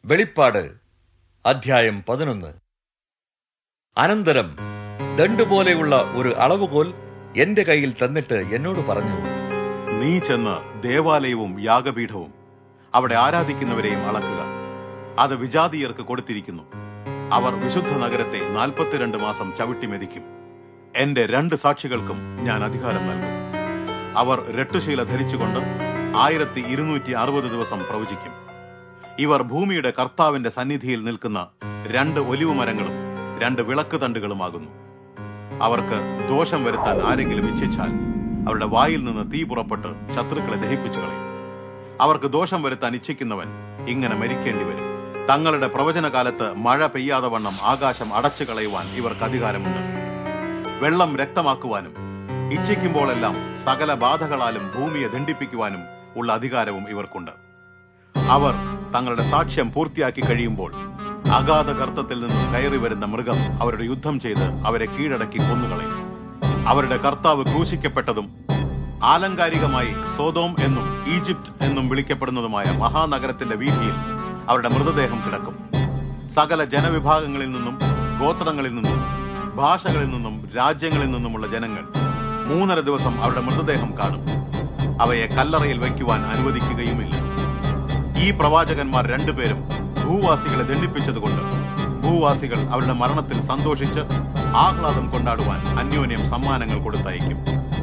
വെളിപ്പാട് അധ്യായം പതിനൊന്ന് അനന്തരം ദണ്ടുപോലെയുള്ള ഒരു അളവുകോൽ എന്റെ കയ്യിൽ തന്നിട്ട് എന്നോട് പറഞ്ഞു നീ ചെന്ന് ദേവാലയവും യാഗപീഠവും അവിടെ ആരാധിക്കുന്നവരെയും അളക്കുക അത് വിജാതീയർക്ക് കൊടുത്തിരിക്കുന്നു അവർ വിശുദ്ധ നഗരത്തെ നാൽപ്പത്തിരണ്ട് മാസം ചവിട്ടി മെതിക്കും എന്റെ രണ്ട് സാക്ഷികൾക്കും ഞാൻ അധികാരം നൽകും അവർ രട്ടുശീല ധരിച്ചുകൊണ്ട് ആയിരത്തി ഇരുന്നൂറ്റി അറുപത് ദിവസം പ്രവചിക്കും ഇവർ ഭൂമിയുടെ കർത്താവിന്റെ സന്നിധിയിൽ നിൽക്കുന്ന രണ്ട് ഒലിവ് മരങ്ങളും രണ്ട് വിളക്ക് തണ്ടുകളുമാകുന്നു അവർക്ക് ദോഷം വരുത്താൻ ആരെങ്കിലും ഇച്ഛിച്ചാൽ അവരുടെ വായിൽ നിന്ന് തീ പുറപ്പെട്ട് ശത്രുക്കളെ ദഹിപ്പിച്ചു കളയും അവർക്ക് ദോഷം വരുത്താൻ ഇച്ഛിക്കുന്നവൻ ഇങ്ങനെ മരിക്കേണ്ടി വരും തങ്ങളുടെ പ്രവചനകാലത്ത് മഴ പെയ്യാതെ വണ്ണം ആകാശം അടച്ചു കളയുവാൻ ഇവർക്ക് അധികാരമുണ്ട് വെള്ളം രക്തമാക്കുവാനും ഇച്ഛിക്കുമ്പോഴെല്ലാം സകല ബാധകളാലും ഭൂമിയെ ദണ്ഡിപ്പിക്കുവാനും ഉള്ള അധികാരവും ഇവർക്കുണ്ട് അവർ തങ്ങളുടെ സാക്ഷ്യം പൂർത്തിയാക്കി കഴിയുമ്പോൾ അഗാധ ഗർത്തത്തിൽ നിന്നും കയറി വരുന്ന മൃഗം അവരുടെ യുദ്ധം ചെയ്ത് അവരെ കീഴടക്കി കൊന്നുകളയും അവരുടെ കർത്താവ് ക്രൂശിക്കപ്പെട്ടതും ആലങ്കാരികമായി സോതോം എന്നും ഈജിപ്റ്റ് എന്നും വിളിക്കപ്പെടുന്നതുമായ മഹാനഗരത്തിന്റെ വീതിയിൽ അവരുടെ മൃതദേഹം കിടക്കും സകല ജനവിഭാഗങ്ങളിൽ നിന്നും ഗോത്രങ്ങളിൽ നിന്നും ഭാഷകളിൽ നിന്നും രാജ്യങ്ങളിൽ നിന്നുമുള്ള ജനങ്ങൾ മൂന്നര ദിവസം അവരുടെ മൃതദേഹം കാണും അവയെ കല്ലറയിൽ വയ്ക്കുവാൻ അനുവദിക്കുകയുമില്ല ഈ പ്രവാചകന്മാർ രണ്ടുപേരും ഭൂവാസികളെ ദണ്ഡിപ്പിച്ചതുകൊണ്ട് ഭൂവാസികൾ അവരുടെ മരണത്തിൽ സന്തോഷിച്ച് ആഹ്ലാദം കൊണ്ടാടുവാൻ അന്യോന്യം സമ്മാനങ്ങൾ കൊടുത്തയക്കും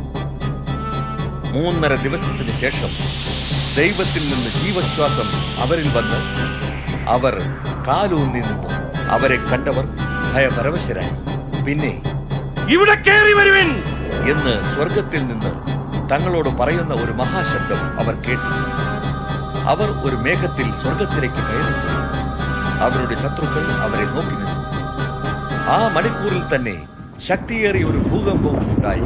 മൂന്നര ദിവസത്തിന് ശേഷം ദൈവത്തിൽ നിന്ന് ജീവശ്വാസം അവരിൽ വന്ന് അവർ കാലൂന്നി നിന്നു അവരെ കണ്ടവർ ഭയപരവശരായി പിന്നെ ഇവിടെ കയറി വരുവിൻ എന്ന് സ്വർഗത്തിൽ നിന്ന് തങ്ങളോട് പറയുന്ന ഒരു മഹാശബ്ദം അവർ കേട്ടു അവർ ഒരു മേഘത്തിൽ സ്വർഗത്തിലേക്ക് കയറി അവരുടെ ശത്രുക്കൾ അവരെ നോക്കി നിന്നു ആ മണിക്കൂറിൽ തന്നെ ശക്തിയേറിയ ഒരു ഭൂകമ്പവും ഉണ്ടായി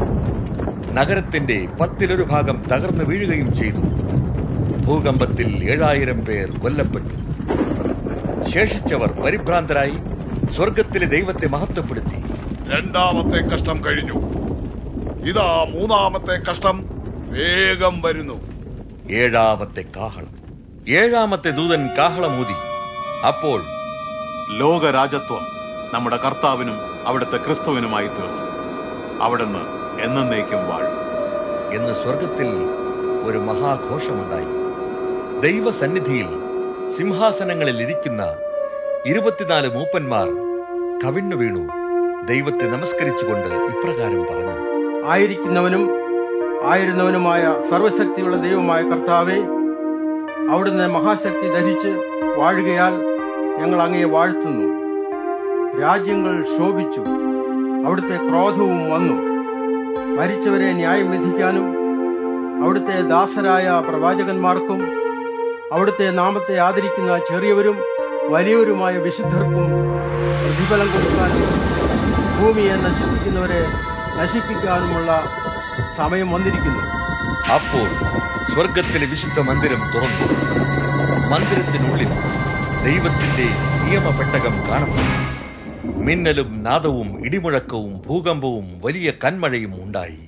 നഗരത്തിന്റെ പത്തിലൊരു ഭാഗം തകർന്നു വീഴുകയും ചെയ്തു ഭൂകമ്പത്തിൽ ഏഴായിരം പേർ കൊല്ലപ്പെട്ടു ശേഷിച്ചവർ പരിഭ്രാന്തരായി സ്വർഗത്തിലെ ദൈവത്തെ മഹത്വപ്പെടുത്തി രണ്ടാമത്തെ കഷ്ടം കഴിഞ്ഞു ഇതാ മൂന്നാമത്തെ കഷ്ടം വേഗം വരുന്നു ഏഴാമത്തെ കാഹളം ഏഴാമത്തെ ദൂതൻ കാഹളമൂതി അപ്പോൾ ലോകരാജത്വം നമ്മുടെ കർത്താവിനും അവിടുത്തെ ക്രിസ്തുവിനുമായി തീർന്നു അവിടുന്ന് എന്നേക്കും വാഴും എന്ന് സ്വർഗത്തിൽ ഒരു മഹാഘോഷമുണ്ടായി ദൈവസന്നിധിയിൽ സിംഹാസനങ്ങളിൽ ഇരിക്കുന്ന ഇരുപത്തിനാല് മൂപ്പന്മാർ കവിണ്ണു വീണു ദൈവത്തെ നമസ്കരിച്ചുകൊണ്ട് ഇപ്രകാരം പറഞ്ഞു ആയിരിക്കുന്നവനും ആയിരുന്നവനുമായ സർവശക്തിയുള്ള ദൈവമായ കർത്താവെ അവിടുന്ന് മഹാശക്തി ധരിച്ച് വാഴുകയാൽ ഞങ്ങൾ അങ്ങയെ വാഴ്ത്തുന്നു രാജ്യങ്ങൾ ശോഭിച്ചു അവിടുത്തെ ക്രോധവും വന്നു മരിച്ചവരെ ന്യായം വിധിക്കാനും അവിടുത്തെ ദാസരായ പ്രവാചകന്മാർക്കും അവിടുത്തെ നാമത്തെ ആദരിക്കുന്ന ചെറിയവരും വലിയവരുമായ വിശുദ്ധർക്കും പ്രതിഫലം കൊടുക്കാനും ഭൂമിയെ നശിപ്പിക്കുന്നവരെ നശിപ്പിക്കാനുമുള്ള സമയം വന്നിരിക്കുന്നു അപ്പോൾ സ്വർഗത്തിലെ വിശുദ്ധ മന്ദിരം തുറന്നു മന്ദിരത്തിനുള്ളിൽ ദൈവത്തിന്റെ നിയമപെട്ടകം കാണപ്പെട്ടു മിന്നലും നാദവും ഇടിമുഴക്കവും ഭൂകമ്പവും വലിയ കന്മഴയും ഉണ്ടായി